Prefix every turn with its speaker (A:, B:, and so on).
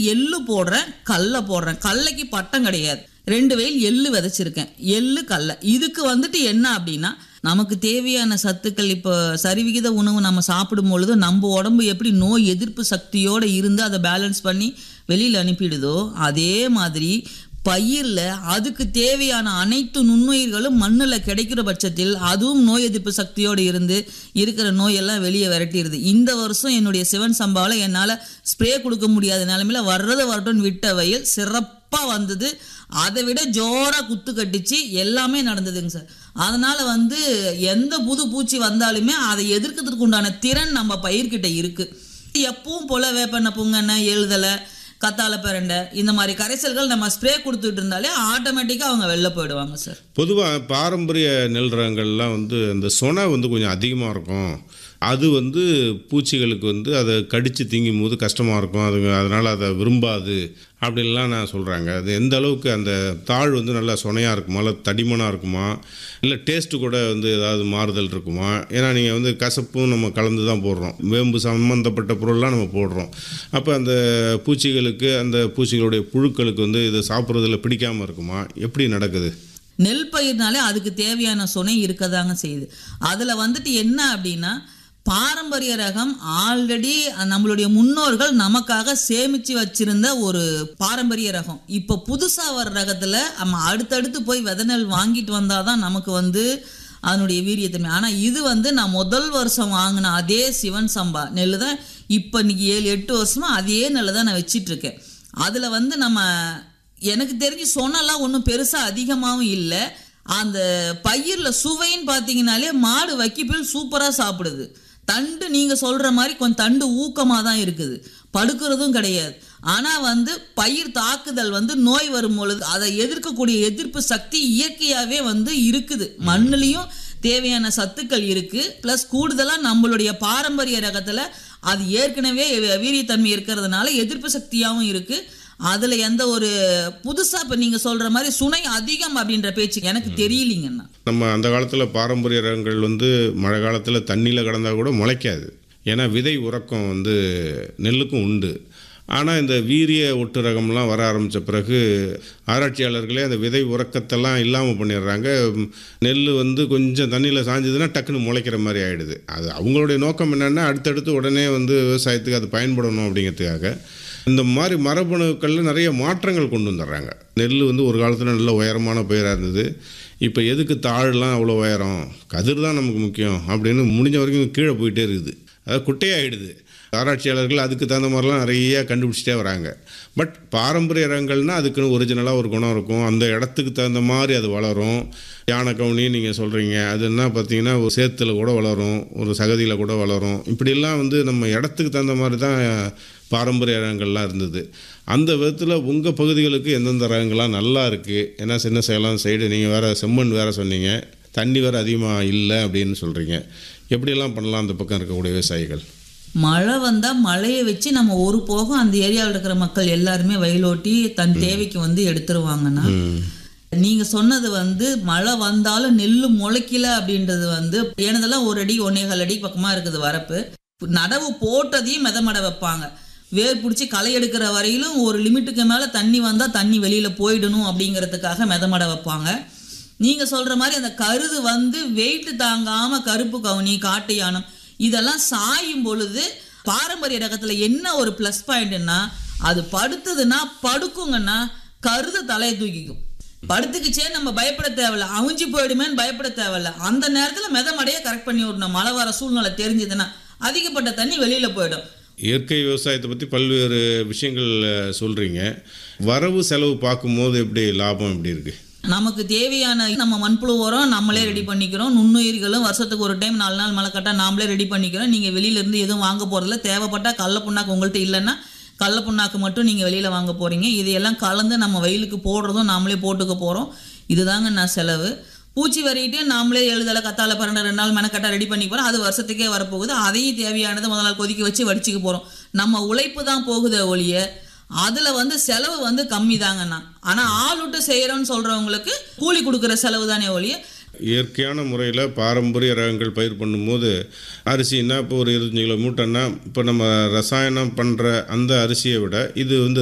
A: எள்ளு போடுறேன் கடலை போடுறேன் கடலைக்கு பட்டம் கிடையாது ரெண்டு வயல் எள்ளு விதைச்சிருக்கேன் எள்ளு கடலை இதுக்கு வந்துட்டு என்ன அப்படின்னா நமக்கு தேவையான சத்துக்கள் இப்போ சரிவிகித உணவு நம்ம சாப்பிடும் பொழுது நம்ம உடம்பு எப்படி நோய் எதிர்ப்பு சக்தியோடு இருந்து அதை பேலன்ஸ் பண்ணி வெளியில் அனுப்பிடுதோ அதே மாதிரி பயிரில் அதுக்கு தேவையான அனைத்து நுண்ணுயிர்களும் மண்ணில் கிடைக்கிற பட்சத்தில் அதுவும் நோய் எதிர்ப்பு சக்தியோடு இருந்து இருக்கிற நோயெல்லாம் வெளியே விரட்டிடுது இந்த வருஷம் என்னுடைய சிவன் சம்பாவில் என்னால் ஸ்ப்ரே கொடுக்க முடியாத நிலமையில வர்றது வரட்டும்னு விட்ட வயல் சிறப்பாக வந்தது அதை விட ஜோராக குத்து கட்டிச்சு எல்லாமே நடந்ததுங்க சார் அதனால் வந்து எந்த புது பூச்சி வந்தாலுமே அதை எதிர்க்கிறதுக்கு உண்டான திறன் நம்ம பயிர்கிட்ட இருக்குது எப்பவும் போல வேப்பெண்ணெய் புங்கெண்ணெய் எழுதலை கத்தாழை பிரண்டை இந்த மாதிரி கரைசல்கள் நம்ம ஸ்ப்ரே கொடுத்துட்டு இருந்தாலே ஆட்டோமேட்டிக்காக அவங்க வெளில போயிடுவாங்க சார்
B: பொதுவாக பாரம்பரிய நெல் ரகங்கள்லாம் வந்து அந்த சொனை வந்து கொஞ்சம் அதிகமாக இருக்கும் அது வந்து பூச்சிகளுக்கு வந்து அதை கடித்து திங்கும் போது கஷ்டமாக இருக்கும் அதுங்க அதனால் அதை விரும்பாது அப்படின்லாம் நான் சொல்கிறாங்க அது எந்த அளவுக்கு அந்த தாழ் வந்து நல்லா சொனையாக இருக்குமா இல்லை தடிமனாக இருக்குமா இல்லை டேஸ்ட்டு கூட வந்து ஏதாவது மாறுதல் இருக்குமா ஏன்னா நீங்கள் வந்து கசப்பும் நம்ம கலந்து தான் போடுறோம் வேம்பு சம்மந்தப்பட்ட பொருள்லாம் நம்ம போடுறோம் அப்போ அந்த பூச்சிகளுக்கு அந்த பூச்சிகளுடைய புழுக்களுக்கு வந்து இதை சாப்பிட்றதுல பிடிக்காமல் இருக்குமா எப்படி நடக்குது
A: நெல் பயிர்னாலே அதுக்கு தேவையான சுனை இருக்கதாங்க செய்யுது அதில் வந்துட்டு என்ன அப்படின்னா பாரம்பரிய ரகம் ஆல்ரெடி நம்மளுடைய முன்னோர்கள் நமக்காக சேமித்து வச்சிருந்த ஒரு பாரம்பரிய ரகம் இப்போ புதுசாக வர ரகத்தில் நம்ம அடுத்தடுத்து போய் வித நெல் வாங்கிட்டு வந்தால் தான் நமக்கு வந்து அதனுடைய வீரியத்தன்மை ஆனால் இது வந்து நான் முதல் வருஷம் வாங்கின அதே சிவன் சம்பா நெல் தான் இப்போ இன்னைக்கு ஏழு எட்டு வருஷமாக அதே நெல்லை தான் நான் வச்சிட்ருக்கேன் அதில் வந்து நம்ம எனக்கு தெரிஞ்சு சொன்னெல்லாம் ஒன்றும் பெருசாக அதிகமாகவும் இல்லை அந்த பயிரில் சுவைன்னு பார்த்தீங்கனாலே மாடு வைக்கிப்பில் சூப்பராக சாப்பிடுது தண்டு நீங்கள் சொல்கிற மாதிரி கொஞ்சம் தண்டு ஊக்கமாக தான் இருக்குது படுக்கிறதும் கிடையாது ஆனால் வந்து பயிர் தாக்குதல் வந்து நோய் வரும் பொழுது அதை எதிர்க்கக்கூடிய எதிர்ப்பு சக்தி இயற்கையாகவே வந்து இருக்குது மண்ணுலேயும் தேவையான சத்துக்கள் இருக்குது ப்ளஸ் கூடுதலாக நம்மளுடைய பாரம்பரிய ரகத்தில் அது ஏற்கனவே வீரியத்தன்மை இருக்கிறதுனால எதிர்ப்பு சக்தியாகவும் இருக்குது அதில் எந்த ஒரு புதுசாக இப்போ நீங்கள் சொல்கிற மாதிரி சுனை அதிகம் அப்படின்ற பேச்சு எனக்கு தெரியலிங்கண்ணா
B: நம்ம அந்த காலத்தில் பாரம்பரிய ரகங்கள் வந்து மழை காலத்தில் தண்ணியில் கிடந்தால் கூட முளைக்காது ஏன்னா விதை உறக்கம் வந்து நெல்லுக்கும் உண்டு ஆனால் இந்த வீரிய ஒட்டு ரகம்லாம் வர ஆரம்பித்த பிறகு ஆராய்ச்சியாளர்களே அந்த விதை உறக்கத்தெல்லாம் இல்லாமல் பண்ணிடுறாங்க நெல் வந்து கொஞ்சம் தண்ணியில் சாஞ்சதுன்னா டக்குன்னு முளைக்கிற மாதிரி ஆகிடுது அது அவங்களுடைய நோக்கம் என்னென்னா அடுத்தடுத்து உடனே வந்து விவசாயத்துக்கு அது பயன்படணும் அப்படிங்கிறதுக்காக இந்த மாதிரி மரபணுக்களில் நிறைய மாற்றங்கள் கொண்டு வந்துடுறாங்க நெல் வந்து ஒரு காலத்தில் நல்ல உயரமான பயிராக இருந்தது இப்போ எதுக்கு தாழ்லாம் அவ்வளோ உயரம் கதிர் தான் நமக்கு முக்கியம் அப்படின்னு முடிஞ்ச வரைக்கும் கீழே போயிட்டே இருக்குது அதாவது குட்டையாகிடுது ஆராய்ச்சியாளர்கள் அதுக்கு தகுந்த மாதிரிலாம் நிறைய கண்டுபிடிச்சிட்டே வராங்க பட் பாரம்பரிய ரகங்கள்னால் அதுக்குன்னு ஒரிஜினலாக ஒரு குணம் இருக்கும் அந்த இடத்துக்கு தகுந்த மாதிரி அது வளரும் யானை கவுனி நீங்கள் சொல்கிறீங்க அது என்ன பார்த்தீங்கன்னா ஒரு சேத்துல கூட வளரும் ஒரு சகதியில் கூட வளரும் இப்படிலாம் வந்து நம்ம இடத்துக்கு தகுந்த மாதிரி தான் பாரம்பரிய ரகங்கள்லாம் இருந்தது அந்த விதத்தில் உங்கள் பகுதிகளுக்கு எந்தெந்த ரகங்கள்லாம் நல்லா இருக்குது ஏன்னா சின்ன சேலம் சைடு நீங்கள் வேறு செம்மண் வேறு சொன்னீங்க தண்ணி வேறு அதிகமாக இல்லை அப்படின்னு சொல்கிறீங்க எப்படியெல்லாம் பண்ணலாம் அந்த பக்கம் இருக்கக்கூடிய விவசாயிகள்
A: மழை வந்தால் மழையை வச்சு நம்ம ஒரு போகம் அந்த ஏரியாவில் இருக்கிற மக்கள் எல்லாருமே வயலோட்டி தன் தேவைக்கு வந்து எடுத்துருவாங்கன்னா நீங்கள் சொன்னது வந்து மழை வந்தாலும் நெல் முளைக்கல அப்படின்றது வந்து எனதெல்லாம் ஒரு அடி ஒன்னேகால் அடி பக்கமாக இருக்குது வரப்பு நடவு போட்டதையும் மெதமட வைப்பாங்க வேர் பிடிச்சி களை எடுக்கிற வரையிலும் ஒரு லிமிட்டுக்கு மேலே தண்ணி வந்தால் தண்ணி வெளியில் போயிடணும் அப்படிங்கிறதுக்காக மெதமட வைப்பாங்க நீங்கள் சொல்கிற மாதிரி அந்த கருது வந்து வெயிட் தாங்காமல் கருப்பு கவுனி காட்டு யானம் இதெல்லாம் சாயும் பொழுது பாரம்பரிய ரகத்தில் என்ன ஒரு ப்ளஸ் பாயிண்ட்னா அது படுத்ததுன்னா படுக்குங்கன்னா கருது தலையை தூக்கிக்கும் படுத்துக்குச்சே நம்ம பயப்பட தேவையில்ல அவிஞ்சு போயிடுமேன்னு பயப்பட தேவையில்ல அந்த நேரத்தில் மெதமடையே கரெக்ட் பண்ணி விடணும் மழை வர சூழ்நிலை தெரிஞ்சதுன்னா அதிகப்பட்ட தண்ணி வெளியில் போயிடும்
B: இயற்கை விவசாயத்தை பற்றி பல்வேறு விஷயங்கள் சொல்கிறீங்க வரவு செலவு பார்க்கும்போது எப்படி லாபம் எப்படி இருக்குது
A: நமக்கு தேவையான நம்ம மண்புழு உரம் நம்மளே ரெடி பண்ணிக்கிறோம் நுண்ணுயிர்களும் வருஷத்துக்கு ஒரு டைம் நாலு நாள் மழை கட்டா நாமளே ரெடி பண்ணிக்கிறோம் நீங்கள் வெளியிலேருந்து எதுவும் வாங்க போகிறதில்ல தேவைப்பட்டால் கடல புண்ணாக்கு உங்கள்கிட்ட இல்லைன்னா கடல புண்ணாக்கு மட்டும் நீங்கள் வெளியில் வாங்க போகிறீங்க இதையெல்லாம் கலந்து நம்ம வெயிலுக்கு போடுறதும் நாமளே போட்டுக்க போகிறோம் இதுதாங்க நான் செலவு பூச்சி வரையிட்டு நாமளே எழுதலை கத்தாழை பன்னெண்டு ரெண்டு நாள் மெனக்கட்டா ரெடி பண்ணி போகிறோம் அது வருஷத்துக்கே வரப்போகுது அதையும் தேவையானதை முதல் நாள் கொதிக்க வச்சு வடிச்சுக்க போகிறோம் நம்ம உழைப்பு தான் போகுதே ஒழிய அதில் வந்து செலவு வந்து கம்மி தாங்கண்ணா ஆனால் ஆள் விட்டு செய்கிறோன்னு சொல்கிறவங்களுக்கு கூலி கொடுக்குற செலவு தானே ஒழிய
B: இயற்கையான முறையில் பாரம்பரிய ரகங்கள் பயிர் பண்ணும்போது அரிசின்னா இப்போ ஒரு இருபத்தஞ்சி கிலோ மூட்டைன்னா இப்போ நம்ம ரசாயனம் பண்ணுற அந்த அரிசியை விட இது வந்து